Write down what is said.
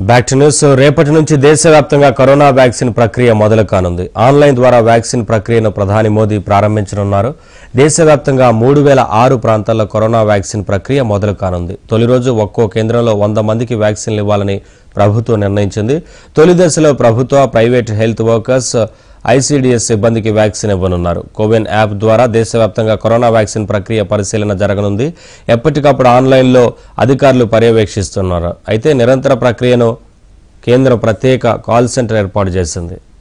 back to news రేపటి నుంచి దేశవ్యాప్తంగా కరోనా వ్యాక్సిన్ ప్రక్రియ మొదలు కానుంది ఆన్లైన్ ద్వారా వ్యాక్సిన్ ప్రక్రియను ప్రధాని మోదీ ప్రారంభించనున్నారు దేశవ్యాప్తంగా మూడు వేల ఆరు ప్రాంతాల్లో కరోనా వ్యాక్సిన్ ప్రక్రియ మొదలు కానుంది తొలి రోజు ఒక్కో కేంద్రంలో వంద మందికి వ్యాక్సిన్లు ఇవ్వాలని ప్రభుత్వం నిర్ణయించింది తొలి దశలో ప్రభుత్వ ప్రైవేట్ హెల్త్ వర్కర్స్ ఐసీడీఎస్ సిబ్బందికి వ్యాక్సిన్ ఇవ్వనున్నారు కోవిన్ యాప్ ద్వారా దేశవ్యాప్తంగా కరోనా వ్యాక్సిన్ ప్రక్రియ పరిశీలన జరగనుంది ఎప్పటికప్పుడు ఆన్లైన్లో అధికారులు పర్యవేక్షిస్తున్నారు అయితే నిరంతర ప్రక్రియను కేంద్రం ప్రత్యేక కాల్ సెంటర్ ఏర్పాటు చేసింది